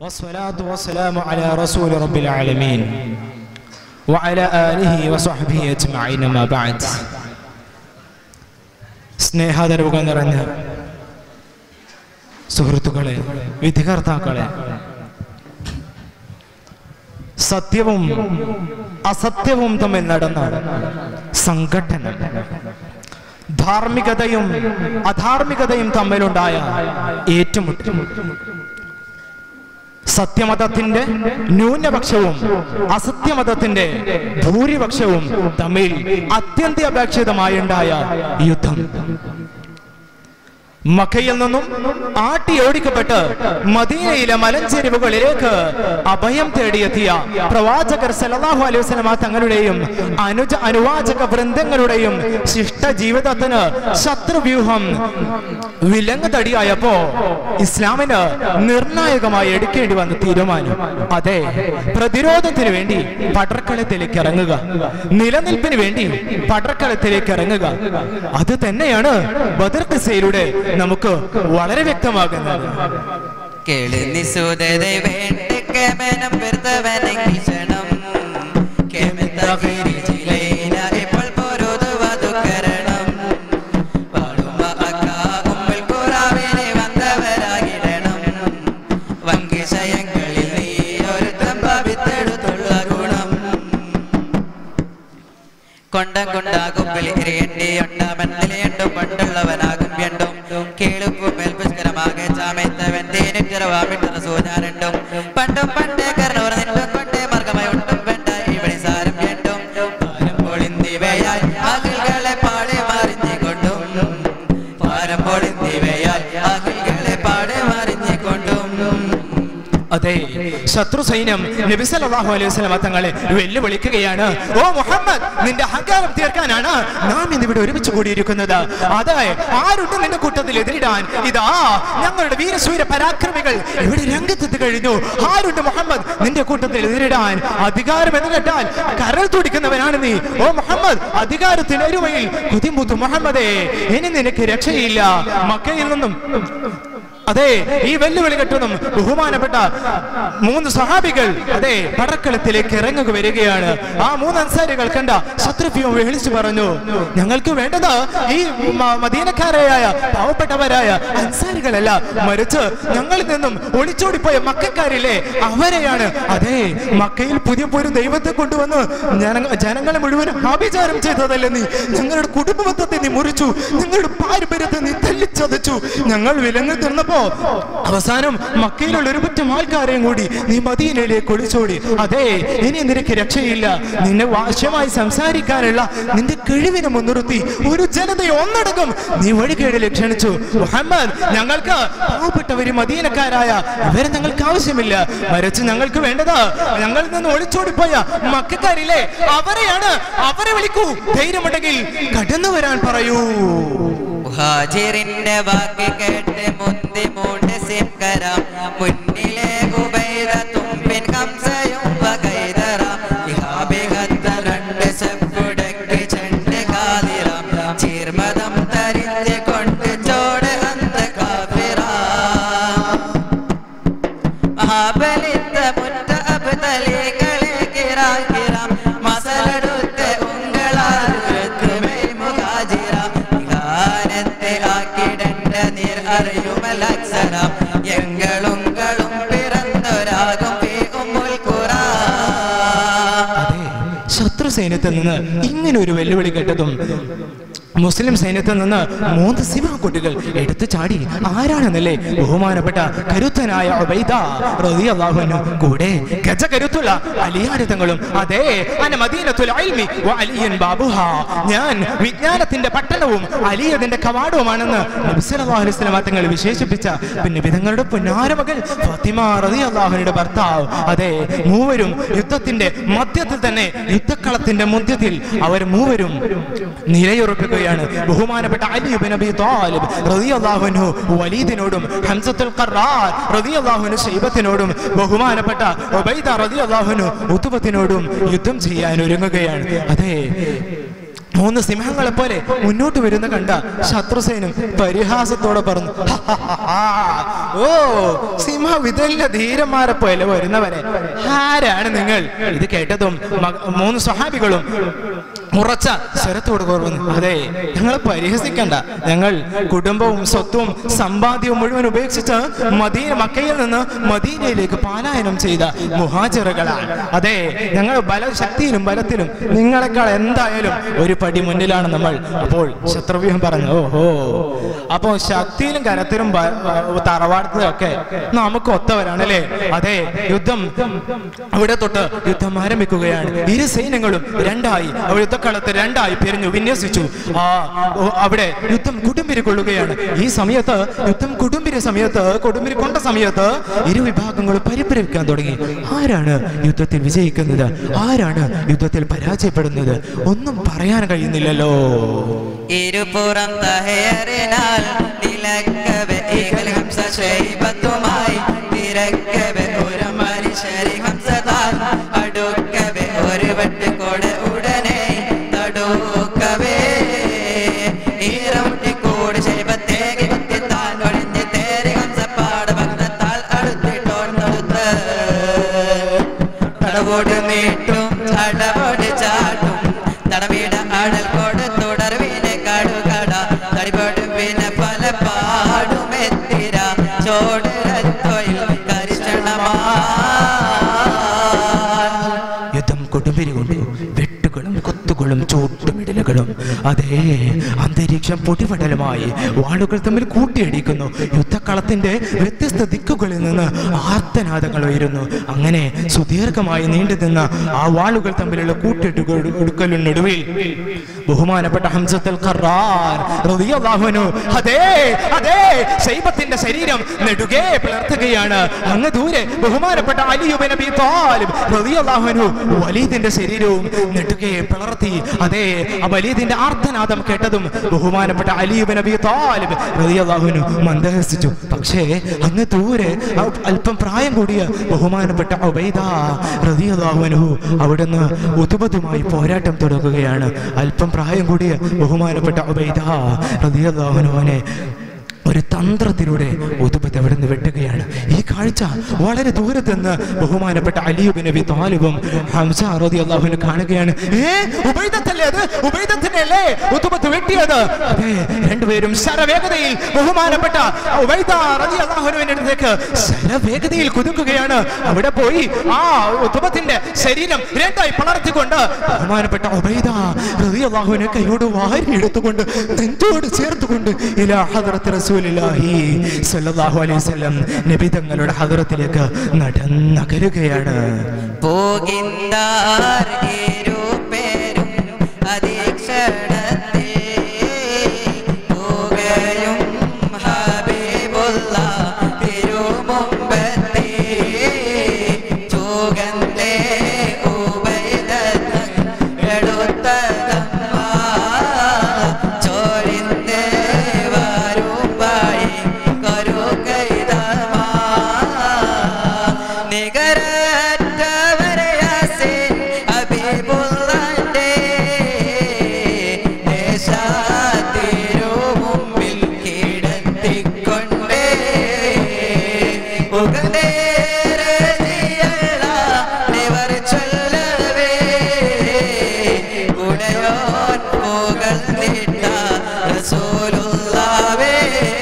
والصلاة والسلام على رسول رب العالمين وعلى آله وصحبه أجمعين ما بعد സ്നേഹാദരവുകൾ നിറഞ്ഞ സുഹൃത്തുക്കളെ വിധികർത്താക്കളെ സത്യവും അസത്യവും തമ്മിൽ നടന്ന സംഘട്ടനം ധാർമ്മികതയും അധാർമികതയും തമ്മിലുണ്ടായ ഏറ്റുമുട്ടൽ സത്യമതത്തിന്റെ ന്യൂനപക്ഷവും അസത്യമതത്തിന്റെ ഭൂരിപക്ഷവും തമ്മിൽ അത്യന്താപേക്ഷിതമായുണ്ടായ യുദ്ധം മക്കയിൽ നിന്നും ആട്ടി ഓടിക്കപ്പെട്ട് മദീനയിലെ മലഞ്ചെരിവുകളിലേക്ക് അഭയം തേടിയെത്തിയ പ്രവാചകർ സല്ലല്ലാഹു അലൈഹി വസല്ലമ തങ്ങളുടെയും അനുജ അനുവാചക വൃന്ദങ്ങളുടെയും ശിഷ്ട ജീവിതത്തിന് ശത്രുവ്യൂഹം വിലങ്ങ് തടിയായപ്പോ ഇസ്ലാമിന് നിർണായകമായി എടുക്കേണ്ടി വന്ന തീരുമാനം അതെ പ്രതിരോധത്തിന് വേണ്ടി പടർക്കളത്തിലേക്ക് ഇറങ്ങുക നിലനിൽപ്പിന് വേണ്ടി പടർക്കളത്തിലേക്ക് ഇറങ്ങുക അത് തന്നെയാണ് ബദർ ഖിസയിലൂടെ നമുക്ക് വളരെ വ്യക്തമാകുന്നത് കേളിനിസുതരെ വേണ്ട കേമനം പെരുത്തവനെ കിഷണം കേമിത്തകിരിച്ചിലേന ഇപ്പോൾ പൊരുതുവതു കരണം വാഴുമ്പ അക്ക ഉമ്പിൽ കുറാവിനെ വന്നവരാകിടണം വങ്കിശയങ്ങളിൽ നീ ഒരു തമ്പവിത്തെടുത്തുള്ള ഗുണം കൊണ്ടം കൊണ്ടാകും എരിയണ്ടിയുണ്ട മണ്ണിലെയുണ്ടും പണ്ടുള്ളവനാകും എണ്ടും കേളുപ്പും മേൽപുഷ്കരമാകെ ചാമയത്തവൻ തേനിട്ടിറവാമിട്ടറ സൂചാനുണ്ടും പണ്ടും പണ്ടേ കരണവർ നിന്നും കൊണ്ടേ മാർഗമായി ഉണ്ടും വേണ്ട ഇവിടെ സാരം എണ്ടും പാരം പൊളിന്തിവയാൽ അകിൽകളെ പാടെ മറിഞ്ഞുകൊണ്ടും പാരം പൊളിന്തിവയാൽ അകിൽകളെ പാടെ മറിഞ്ഞുകൊണ്ടും അതെ ശത്രു സൈന്യം നബി സല്ലല്ലാഹു അലൈഹി വസല്ലമ തങ്ങളെ വെല്ലുവിളിക്കുകയാണ് ഓ മുഹമ്മദ് നിന്റെ അഹങ്കാരം തീർക്കാനാണ് നാം ഇന്ന് ഇവിടെ ഒരുമിച്ച് കൂടിയിരിക്കുന്നത് അതെ ആരുണ്ട് നിന്റെ കൂട്ടത്തിൽ എതിരിടാൻ ഇതാ ഞങ്ങളുടെ വീരശൂര പരാക്രമികൾ ഇവിടെ രംഗത്തെത്തി കഴിഞ്ഞു ആരുണ്ട് മുഹമ്മദ് നിന്റെ കൂട്ടത്തിൽ എതിരിടാൻ അധികാരം എന്ന് കേട്ടാൽ കരൾ തുടിക്കുന്നവനാണ് നീ ഓ മുഹമ്മദ് അധികാരത്തിന് എരുമയിൽ കുതിമുത്തു മുഹമ്മദേ ഇനി നിനക്ക് രക്ഷയില്ല മക്കയിൽ നിന്നും അതെ ഈ വെല്ലുവിളി കെട്ടുന്നും ബഹുമാനപ്പെട്ട മൂന്ന് സഹാബികൾ അതെ പടക്കളത്തിലേക്ക് ഇറങ്ങുക വരികയാണ് ആ മൂന്ന് അൻസാരികൾ കണ്ട ശത്രുഭ്യം വിളിച്ചു പറഞ്ഞു ഞങ്ങൾക്ക് വേണ്ടത് ഈ മ- മദീനക്കാരായ പാവപ്പെട്ടവരായ അൻസാരികളല്ല മറിച്ച് ഞങ്ങളിൽ നിന്നും ഒളിച്ചോടിപ്പോയ മക്കാരില്ലേ അവരെയാണ് അതെ മക്കയിൽ പുതിയ ഒരു ദൈവത്തെ കൊണ്ടുവന്ന് ജന- ജനങ്ങളെ മുഴുവൻ ആഭിചാരം ചെയ്തതല്ലേ നീ ഞങ്ങളുടെ കുടുംബത്തെ നീ മുറിച്ചു ഞങ്ങളുടെ പാരമ്പര്യത്തെ നീ തല്ലിച്ചതച്ചു ഞങ്ങൾ വിലങ്ങ് തീർന്നപ്പോ അവസാനം മക്കയിലുള്ള ഒരു പറ്റം ആൾക്കാരെയും കൂടി നീ മദീനയിലേക്ക് ഒളിച്ചോടി അതെ ഇനി നിനക്ക് രക്ഷയില്ല നിന്നെ വാശ്യമായി സംസാരിക്കാനുള്ള നിന്റെ കഴിവിനെ മുൻനിർത്തി ഒരു ജനതയെ ഒന്നടങ്കം നീ വഴികേടിൽ ക്ഷണിച്ചു മുഹമ്മദ് ഞങ്ങൾക്ക് പാവപ്പെട്ടവര് മദീനക്കാരായ ഇവരെ ഞങ്ങൾക്ക് ആവശ്യമില്ല മറിച്ച് ഞങ്ങൾക്ക് വേണ്ടത് ഞങ്ങളിൽ നിന്ന് ഒളിച്ചോടിപ്പോയ മക്കാരില്ലേ അവരെയാണ് അവരെ വിളിക്കൂ ധൈര്യമുണ്ടെങ്കിൽ കടന്നു വരാൻ പറയൂ മുഹാജിറിന്റെ വാക്ക് കേട്ട് മുന്തി മൂണ്ട് സിംകരാം മുന്നിലെ കുബൈര തുമ്പിൻ കംസയും വകൈതറാം ഇഹാബികത്ത രണ്ട് സെപ്പുടക്ക് ചെണ്ട് കാതിറാം ചീർമതം തരിഞ്ഞ് കൊണ്ട് ചോട് അന്ത കാഫിറാം മഹാബലിത്ത മുറ്റ അബ്ദലികളെ കിറാം കിറാം മസലടുത്ത് ഉങ്ങളാരുത്തുമേ മുഹാജിറാം വിഹാനത്തെ ആക്കിടണ്ട നിർ അറിയുമലക്സരം എങ്ങളുങ്ങളും പിറന്നൊരാകും ഫീ ഉമ്മുൽ ഖുറാ അതെ ശത്രു സൈന്യത്തിൽ നിന്ന് ഇങ്ങനെ ഒരു വെല്ലുവിളി കേട്ടതും മുസ്ലിം സൈന്യത്തിൽ നിന്ന് മൂന്ന് സിവാക്കുട്ടികൾ എടുത്തു ചാടി ആരാണെന്നല്ലേ ബഹുമാനപ്പെട്ട കരുത്തനായ ഉബൈദ റളിയല്ലാഹു അൻഹു കൂടെ ഗജ കരുത്തുള്ള അലിയാരിതങ്ങളും അതെ അന മദീനത്തുൽ ഇൽമി വ അലിയൻ ബാബുഹ ഞാൻ വിജ്ഞാനത്തിന്റെ പട്ടണവും അലിയതിന്റെ കവാടവുമാണെന്ന് നബി സല്ലല്ലാഹു അലൈഹി വസല്ലം തങ്ങൾ വിശേഷിപ്പിച്ച പിന്നെ വിധങ്ങളുടെ പുന്നാരമകൾ ഫാത്തിമ റളിയല്ലാഹുവിന്റെ ഭർത്താവ് അതെ മൂവരും യുദ്ധത്തിന്റെ മധ്യത്തിൽ തന്നെ യുദ്ധക്കളത്തിന്റെ മധ്യത്തിൽ അവർ മൂവരും നിലയുറപ്പിക്കുകയാണ് ബഹുമാനപ്പെട്ട അലി ഇബ്നു അബി താലിബ് റളിയല്ലാഹു അൻഹു വലീദിനോടും ഹംസത്തുൽ ഖറാർ റളിയല്ലാഹു അൻഹു ശൈബത്തിനോടും ബഹുമാനപ്പെട്ട ഉബൈദ റളിയല്ലാഹു അൻഹു ഉത്ബത്തിനോടും യുദ്ധം ചെയ്യാൻ ഒരുങ്ങുകയാണ് അതെ മൂന്ന് സിംഹങ്ങളെ പോലെ മുന്നോട്ട് വരുന്ന കണ്ട ശത്രുസേനും പരിഹാസത്തോടെ പറഞ്ഞു ഓ സിംഹ വിതല്ല ധീരന്മാരെ പോലെ വരുന്നവരെ ആരാണ് നിങ്ങൾ ഇത് കേട്ടതും മ- മൂന്ന് സ്വഹാബികളും ഉറച്ച സ്വരത്തോട് കുറവന്നു അതെ ഞങ്ങളെ പരിഹസിക്കണ്ട ഞങ്ങൾ കുടുംബവും സ്വത്തും സമ്പാദ്യവും മുഴുവൻ ഉപേക്ഷിച്ച് മദീന മക്കയിൽ നിന്ന് മദീനയിലേക്ക് പാലായനം ചെയ്ത മുഹാജിറുകളാണ് അതെ ഞങ്ങൾ ബലശക്തിയിലും ബലത്തിലും നിങ്ങളെക്കാൾ എന്തായാലും ഒരു പടി മുന്നിലാണ് നമ്മൾ അപ്പോൾ ശത്രുവ്യൂഹം പറഞ്ഞു ഓഹോ അപ്പോൾ ശക്തിയിലും കരത്തിലും ബ- ബ- തറവാടത്തിലും ഒക്കെ നമുക്ക് ഒത്തവരാണ് അല്ലേ അതെ യുദ്ധം അവിടെ തൊട്ട് യുദ്ധം ആരംഭിക്കുകയാണ് ഇരു സൈന്യങ്ങളും രണ്ടായി അവർ യുദ്ധക്കളത്ത് രണ്ടായി പിരിഞ്ഞു വിന്യസിച്ചു ആ ഓ, അവിടെ യുദ്ധം കുടുംബിരി കൊള്ളുകയാണ് ഈ സമയത്ത് യുദ്ധം കുടുംബിരി സമയത്ത് കൊടുമ്പിരി കൊണ്ട സമയത്ത് ഇരു വിഭാഗങ്ങളും പരിപരിക്കാൻ തുടങ്ങി ആരാണ് യുദ്ധത്തിൽ വിജയിക്കുന്നത് ആരാണ് യുദ്ധത്തിൽ പരാജയപ്പെടുന്നത് ഒന്നും പറയാൻ കഴിയുന്നില്ലല്ലോ ഇരുപുറം തഹയറിനാൽ നിലക്കവെ ഈഗൽ ഹംസ ശൈബത്തുമായി തിരക്കവെ ഒരു മനുഷ്യരി ഹംസതാൽ അടുക്കവെ ഒരു വെട്ടുകോട് ഉടനെ തടുക്കവേ ഈറമുട്ടിക്കൂട് ശൈബത്തേക്ക് കുത്തിത്താൽ ഒഴിഞ്ഞ് തേരി ഹംസപ്പാട് ഭക്തത്താൽ അടുത്തിട്ടോൻ തൊടുത്ത് തടവോട് നീട്ടും തടവോട് ചാട്ടും തടവിട അടൽ കോട് തുടർവിനെ കടുകട തടിപോട് പിന്നെ പല പാടുമെത്തിര ചോടരത്തൊയിൽ കരിശണമാ യുദ്ധം കൊടുമ്പിരി കൊണ്ടു വെട്ടുകളും കൊത്തുകളും ചൂട്ടുമിടലുകളും അതേ അന്തരീക്ഷം പൊടിപടലമായി വാളുകൾ തമ്മിൽ കൂട്ടിയടിക്കുന്നു യുദ്ധക്കളത്തിന്റെ വ്യത്യസ്ത ദിക്കുകളിൽ നിന്ന് ആർത്തനാദങ്ങൾ ഉയരുന്നു അങ്ങനെ സുദീർഘമായി നീണ്ടു നിന്ന ആ വാളുകൾ തമ്മിലുള്ള കൂട്ടിയെടുക്കലിനൊടുവിൽ ബഹുമാനപ്പെട്ട ഹംസത്തുൽ ഖറാർ റളിയല്ലാഹു അൻഹു അതേ അതേ ശൈബത്തിന്റെ ശരീരം നെടുകെ പിളർത്തുകയാണ് അങ്ങ് ദൂരെ ബഹുമാനപ്പെട്ട അലിയുബ് നബി താലിബ് റളിയല്ലാഹു അൻഹു വലീദിന്റെ ശരീരവും നെടുകെ പിളർത്തി അതേ ആ വലീദിന്റെ ആർത്തനാദം കേട്ടതും ബഹുമാനപ്പെട്ട അലിയുബ് നബി താലിബ് റളിയല്ലാഹു അൻഹു മന്ദഹസിച്ചു പക്ഷേ അങ്ങ് ദൂരെ അ- അല്പം പ്രായം കൂടിയ ബഹുമാനപ്പെട്ട ഉബൈദ റളിയല്ലാഹു അൻഹു അവിടുന്ന് ഉതുബതുമായി പോരാട്ടം തുടങ്ങുകയാണ് അല്പം പ്രായം കൂടിയ ബഹുമാനപ്പെട്ട ഉബൈദ റളിയല്ലാഹു അൻഹുവിനെ ഒരു തന്ത്രത്തിലൂടെ ഉതുബത്ത് അവിടെ നിന്ന് വെട്ടുകയാണ് ഈ കാഴ്ച വളരെ ദൂരത്ത് നിന്ന് ബഹുമാനപ്പെട്ട അലിയുബ് നബി താലിബും ഹംസ റതി അള്ളാഹുവിനെ കാണുകയാണ് ഏ ഉബൈദത്തല്ലേ അത് ഉബൈദത്തിനല്ലേ ഉതുബത്ത് വെട്ടിയത് അതെ രണ്ടുപേരും ശരവേഗതയിൽ ബഹുമാനപ്പെട്ട ഉബൈദ റതി അള്ളാഹുവിന്റെ അടുത്തേക്ക് ശരവേഗതയിൽ കുതുക്കുകയാണ് അവിടെ പോയി ആ ഉതുബത്തിന്റെ ശരീരം രണ്ടായി പളർത്തിക്കൊണ്ട് ബഹുമാനപ്പെട്ട ഉബൈദ റതി അള്ളാഹുവിനെ കൈയോട് വാരി എടുത്തുകൊണ്ട് നെഞ്ചോട് ചേർത്തുകൊണ്ട് ഇലാ ഹദറത്ത് റസൂലുള്ളാഹി സ്വല്ലല്ലാഹു അലൈഹി വസല്ലം നബി തങ്ങളുടെ ഹദറത്തിലേക്ക് നടന്നകരുകയാണ് പോകിന്താർ ഇരുപേരും അതീക്ഷണത്തിൽ പോകയും ഹബീബുള്ള തിരുമുമ്പത്തെ ചൂകന്റെ ഉപൈതങ്ങൾ എടുത്തതമ്മ ചോരിന്റെ വരുമ്പായി കരുകൈതമാ നികരറ്റവരെ യാസീൻ ഹബീബുള്ളാന്റെ ദേശാതിരുമുമ്പിൽ കിടത്തിക്കൊണ്ടേ ഉഗനേരതിയല്ല നിവർ ചൊല്ലവേ ഉടയോൻ പുകഴ്ന്നിട്ട റസൂലുള്ളാവേ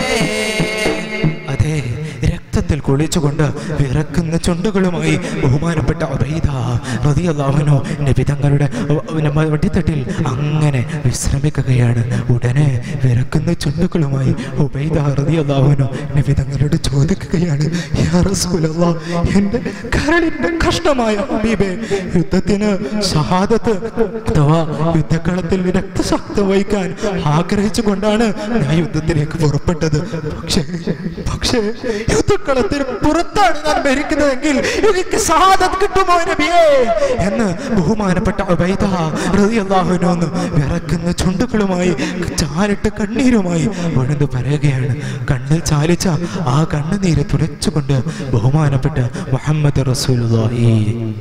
അതെ രക്തത്തിൽ കുളിച്ചുകൊണ്ട് വിറക്കുന്ന ചുണ്ടുകളുമായി ബഹുമാനപ്പെട്ട ഉബൈദ റളിയല്ലാഹു നബി തങ്ങളുടെ വട്ടിത്തട്ടിൽ അങ്ങനെ വിശ്രമിക്കുകയാണ് ഉടനെ വിറക്കുന്ന ചുണ്ടുകളുമായി ഉബൈദ റളിയല്ലാഹു നബി തങ്ങളോട് ചോദിക്കുകയാണ് യാ റസൂലല്ലാ എൻ്റെ കരളിൻ്റെ കഷ്ണമായ ഹബീബേ യുദ്ധത്തിന് ഷഹാദത്ത് അഥവാ യുദ്ധക്കളത്തിൽ രക്തശക്തി വഹിക്കാൻ ആഗ്രഹിച്ചുകൊണ്ടാണ് ഞാൻ യുദ്ധത്തിലേക്ക് പുറപ്പെട്ടത് പക്ഷേ പക്ഷേ യുദ്ധക്കളത്തിന് പുറത്താണ് ഞാൻ മരിക്കുന്നതെങ്കിൽ എനിക്ക് ഷഹാദത്ത് കിട്ടുമോ നബിയേ എന്ന് ബഹുമാനപ്പെട്ട ഉബൈദ റളിയല്ലാഹു അൻഹു വിറക്കുന്ന ചുണ്ടുകളുമായി ചാലിട്ട് കണ്ണീരുമായി അവിടുന്ന് പറയുകയാണ് കണ്ണിൽ ചാലിച്ച ആ കണ്ണുനീര് തുടച്ചുകൊണ്ട് ബഹുമാനപ്പെട്ട മുഹമ്മദ് റസൂലുള്ളാഹി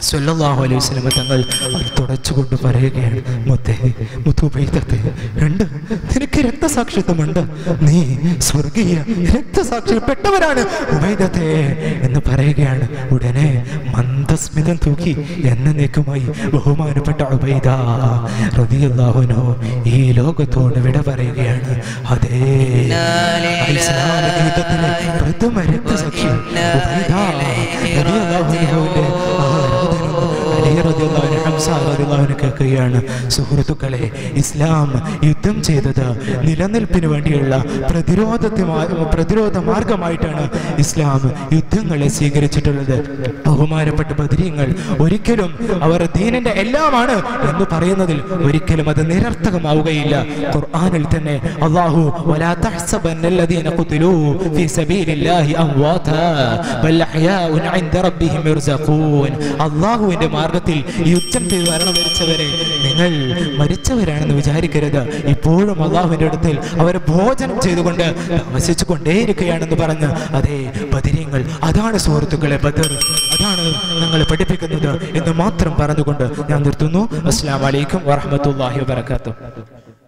സല്ലല്ലാഹു അലൈഹി വസല്ലം തങ്ങൾ അത് തുടച്ചുകൊണ്ട് പറയുകയാണ് മുത്തേ മുത്തുബൈദത്തെ രണ്ട് നിനക്ക് രക്തസാക്ഷിത്വമുണ്ട് നീ സ്വർഗീയ രക്തസാക്ഷിപ്പെട്ടവരാണ് ഉബൈദത്തെ എന്ന് പറയുകയാണ് ഉടനെ മന്ദസ്മിതം തൂക്കി എന്നേക്കുമായി ബഹുമാനപ്പെട്ട ഉബൈദ റളിയല്ലാഹുനു ഈ ലോകത്തോട് വിട പറയുകയാണ് അതേ ഇസ്ലാമിക യുദ്ധത്തിലെ പ്രഥമ രക്തസാക്ഷി ഉബൈദ റളിയല്ലാഹുവിന്റെ ആ രോദനം അലി റളിയല്ലാഹു ഹംസ റളിയല്ലാഹു കേൾക്കുകയാണ് സുഹൃത്തുക്കളെ ഇസ്ലാം യുദ്ധം ചെയ്തത് നിലനിൽപ്പിന് വേണ്ടിയുള്ള പ്രതിരോധത്തെ പ്രതിരോധ മാർഗമായിട്ടാണ് ഇസ്ലാം യുദ്ധങ്ങളെ സ്വീകരിച്ചിട്ടുള്ളത് ബഹുമാനപ്പെട്ട ബദരീങ്ങൾ ഒരിക്കലും അവർ ദീനിന്റെ എല്ലാമാണ് എന്ന് പറയുന്നതിൽ ഒരിക്കലും അത് നിരർത്ഥകമാവുകയില്ല ഖുർആനിൽ തന്നെ അല്ലാഹു വലാ തഹ്സബന്നല്ലദീന ഖുതിലൂ ഫീ സബീലില്ലാഹി അംവാതാ ബൽ അഹ്യാഉൻ ഇൻദ റബ്ബിഹിം യുർസഖൂൻ അല്ലാഹുവിന്റെ മാർഗത്തിൽ യുദ്ധം ചെയ്ത് മരണം വരിച്ചവരെ നിങ്ങൾ മരിച്ചവരാണെന്ന് വിചാരിക്കരുത് ഇപ്പോഴും അള്ളാഹുവിന്റെ അടുത്തിൽ അവർ ഭോജനം ചെയ്തുകൊണ്ട് താമസിച്ചു കൊണ്ടേയിരിക്കുകയാണെന്ന് പറഞ്ഞ് അതെ ബദിര്യങ്ങൾ അതാണ് സുഹൃത്തുക്കളെ ബദർ അതാണ് ഞങ്ങളെ പഠിപ്പിക്കുന്നത് എന്ന് മാത്രം പറഞ്ഞുകൊണ്ട് ഞാൻ നിർത്തുന്നു അസ്സാം വലൈക്കും വറഹമത്തല്ലാഹി വാത്തു